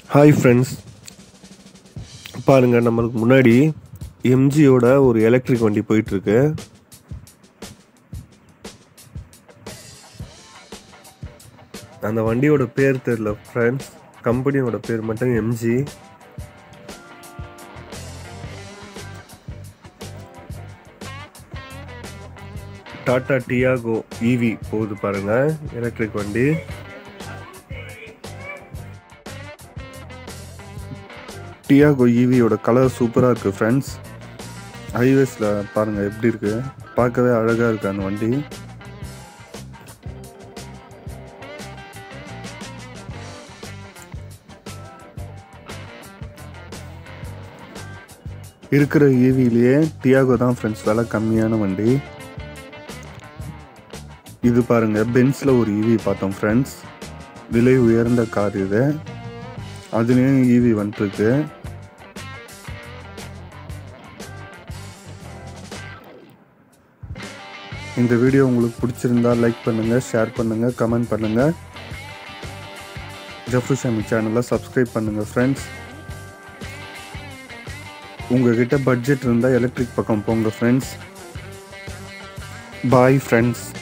hi friends பாருங்க நம்மளுக்கு முன்னாடி எம்ஜியோட ஒரு எலக்ட்ரிக் வண்டி போயிட்டு இருக்கு அந்த வண்டியோட பேர் தெரியல ஃப்ரெண்ட்ஸ் கம்பெனியோட பேர் மட்டும் எம்ஜி டாடா டியாகோ ஈவி போகுது பாருங்க எலக்ட்ரிக் வண்டி டியாகோ ஈவியோட கலர் சூப்பராக இருக்குது ஃப்ரெண்ட்ஸ் ஹைவேஸில் பாருங்கள் எப்படி இருக்குது பார்க்கவே அழகாக இருக்குது அந்த வண்டி இருக்கிற ஈவிலேயே டியாகோ தான் ஃப்ரெண்ட்ஸ் விலை கம்மியான வண்டி இது பாருங்க பென்ஸில் ஒரு ஈவி பார்த்தோம் ஃப்ரெண்ட்ஸ் விலை உயர்ந்த கார் இது அதுலேயும் ஈவி வந்துருக்கு இந்த வீடியோ உங்களுக்கு பிடிச்சிருந்தா லைக் பண்ணுங்கள் ஷேர் பண்ணுங்கள் கமெண்ட் பண்ணுங்கள் ஜஃப்ருஷாமி சேனலை சப்ஸ்கிரைப் பண்ணுங்கள் ஃப்ரெண்ட்ஸ் உங்ககிட்ட பட்ஜெட் இருந்தால் எலக்ட்ரிக் பக்கம் போங்க ஃப்ரெண்ட்ஸ் பாய் ஃப்ரெண்ட்ஸ்